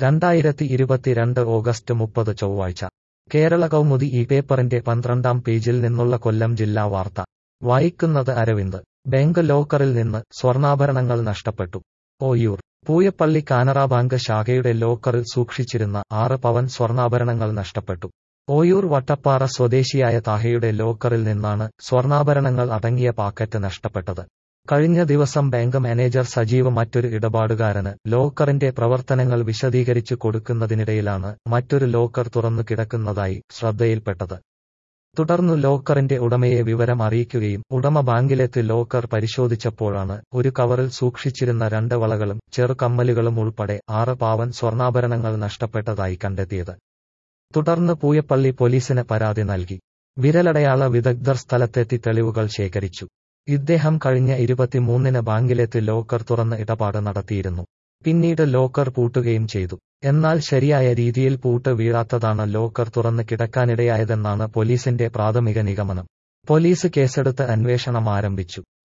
രണ്ടായിരത്തി ഇരുപത്തിരണ്ട് ഓഗസ്റ്റ് മുപ്പത് ചൊവ്വാഴ്ച കേരള കൗമുദി ഈ പേപ്പറിന്റെ പന്ത്രണ്ടാം പേജിൽ നിന്നുള്ള കൊല്ലം ജില്ലാ വാർത്ത വായിക്കുന്നത് അരവിന്ദ് ബാങ്ക് ലോക്കറിൽ നിന്ന് സ്വർണ്ണാഭരണങ്ങൾ നഷ്ടപ്പെട്ടു ഓയൂർ പൂയപ്പള്ളി കാനറ ബാങ്ക് ശാഖയുടെ ലോക്കറിൽ സൂക്ഷിച്ചിരുന്ന ആറ് പവൻ സ്വർണ്ണാഭരണങ്ങൾ നഷ്ടപ്പെട്ടു ഓയൂർ വട്ടപ്പാറ സ്വദേശിയായ താഹയുടെ ലോക്കറിൽ നിന്നാണ് സ്വർണ്ണാഭരണങ്ങൾ അടങ്ങിയ പാക്കറ്റ് നഷ്ടപ്പെട്ടത് കഴിഞ്ഞ ദിവസം ബാങ്ക് മാനേജർ സജീവ് മറ്റൊരു ഇടപാടുകാരന് ലോക്കറിന്റെ പ്രവർത്തനങ്ങൾ വിശദീകരിച്ചു കൊടുക്കുന്നതിനിടയിലാണ് മറ്റൊരു ലോക്കർ തുറന്നു കിടക്കുന്നതായി ശ്രദ്ധയിൽപ്പെട്ടത് തുടർന്നു ലോക്കറിന്റെ ഉടമയെ വിവരം അറിയിക്കുകയും ഉടമ ബാങ്കിലെത്തി ലോക്കർ പരിശോധിച്ചപ്പോഴാണ് ഒരു കവറിൽ സൂക്ഷിച്ചിരുന്ന രണ്ട് വളകളും ചെറുകമ്മലുകളും ഉൾപ്പെടെ ആറ് പാവൻ സ്വർണ്ണാഭരണങ്ങൾ നഷ്ടപ്പെട്ടതായി കണ്ടെത്തിയത് തുടർന്ന് പൂയപ്പള്ളി പോലീസിന് പരാതി നൽകി വിരലടയാള വിദഗ്ധർ സ്ഥലത്തെത്തി തെളിവുകൾ ശേഖരിച്ചു ഇദ്ദേഹം കഴിഞ്ഞ ഇരുപത്തിമൂന്നിന് ബാങ്കിലെത്തി ലോക്കർ തുറന്ന് ഇടപാട് നടത്തിയിരുന്നു പിന്നീട് ലോക്കർ പൂട്ടുകയും ചെയ്തു എന്നാൽ ശരിയായ രീതിയിൽ പൂട്ട് വീഴാത്തതാണ് ലോക്കർ തുറന്ന് കിടക്കാനിടയായതെന്നാണ് പോലീസിന്റെ പ്രാഥമിക നിഗമനം പോലീസ് കേസെടുത്ത് അന്വേഷണം ആരംഭിച്ചു